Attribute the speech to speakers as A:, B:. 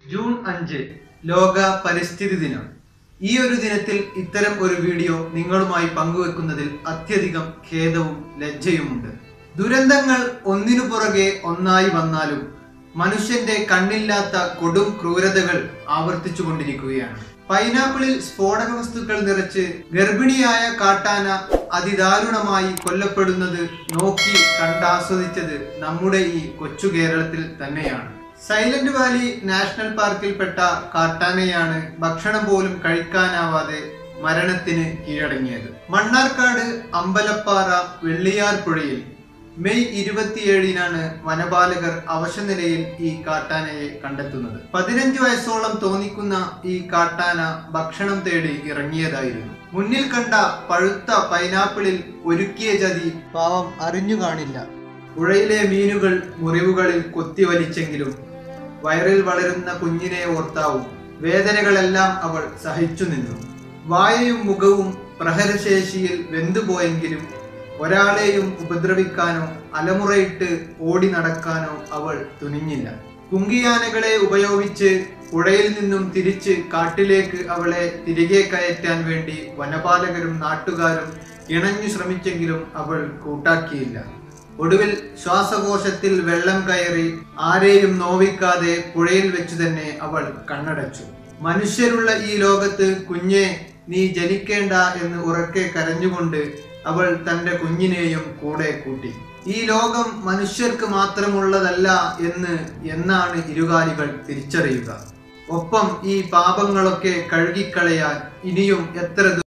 A: June അഞ്ച് ലോക പരിസ്ഥിതി ദിനം ഈ ഒരു ദിനത്തിൽ ഇത്തരം ഒരു വീഡിയോ നിങ്ങളുമായി പങ്കുവെക്കുന്നതിൽ അത്യധികം ഖേദവും ലജ്ജയുമുണ്ട് ദുരന്തങ്ങൾ ഒന്നിനു പുറകെ ഒന്നായി വന്നാലും മനുഷ്യന്റെ കണ്ണില്ലാത്ത കൊടും ക്രൂരതകൾ ആവർത്തിച്ചു കൊണ്ടിരിക്കുകയാണ് പൈനാപ്പിളിൽ സ്ഫോടക വസ്തുക്കൾ നിറച്ച് ഗർഭിണിയായ കാട്ടാന അതിദാരുണമായി കൊല്ലപ്പെടുന്നത് നോക്കി കണ്ടാസ്വദിച്ചത് നമ്മുടെ ഈ കൊച്ചു കേരളത്തിൽ തന്നെയാണ് സൈലന്റ് വാലി നാഷണൽ പാർക്കിൽപ്പെട്ട കാട്ടാനയാണ് ഭക്ഷണം പോലും കഴിക്കാനാവാതെ മരണത്തിന് കീഴടങ്ങിയത് മണ്ണാർക്കാട് അമ്പലപ്പാറ വെള്ളിയാർ പുഴയിൽ മെയ് ഇരുപത്തിയേഴിനാണ് വനപാലകർ അവശനിലയിൽ ഈ കാട്ടാനയെ കണ്ടെത്തുന്നത് പതിനഞ്ച് വയസ്സോളം തോന്നിക്കുന്ന ഈ കാട്ടാന ഭക്ഷണം തേടി ഇറങ്ങിയതായിരുന്നു മുന്നിൽ കണ്ട പഴുത്ത പൈനാപ്പിളിൽ ഒരുക്കിയ ചതി പാവം അറിഞ്ഞു കാണില്ല പുഴയിലെ മീനുകൾ മുറിവുകളിൽ കൊത്തിവലിച്ചെങ്കിലും വയറിൽ വളരുന്ന കുഞ്ഞിനെ ഓർത്താവും വേദനകളെല്ലാം അവൾ സഹിച്ചു നിന്നു വായയും മുഖവും പ്രഹരശേഷിയിൽ വെന്തുപോയെങ്കിലും ഒരാളെയും ഉപദ്രവിക്കാനോ അലമുറയിട്ട് ഓടി നടക്കാനോ അവൾ തുനിഞ്ഞില്ല കുങ്കിയാനകളെ ഉപയോഗിച്ച് പുഴയിൽ നിന്നും തിരിച്ച് കാട്ടിലേക്ക് അവളെ തിരികെ കയറ്റാൻ വേണ്ടി വനപാലകരും നാട്ടുകാരും ഇണഞ്ഞു ശ്രമിച്ചെങ്കിലും അവൾ കൂട്ടാക്കിയില്ല ഒടുവിൽ ശ്വാസകോശത്തിൽ വെള്ളം കയറി ആരെയും നോവിക്കാതെ പുഴയിൽ വെച്ച് തന്നെ അവൾ കണ്ണടച്ചു മനുഷ്യരുള്ള ഈ ലോകത്ത് കുഞ്ഞെ നീ ജനിക്കേണ്ട എന്ന് ഉറക്കെ കരഞ്ഞുകൊണ്ട് അവൾ തന്റെ കുഞ്ഞിനെയും കൂടെ കൂട്ടി ഈ ലോകം മനുഷ്യർക്ക് മാത്രമുള്ളതല്ല എന്ന് എന്നാണ് ഇരുകാലികൾ തിരിച്ചറിയുക ഒപ്പം ഈ പാപങ്ങളൊക്കെ കഴുകിക്കളയാൻ ഇനിയും എത്ര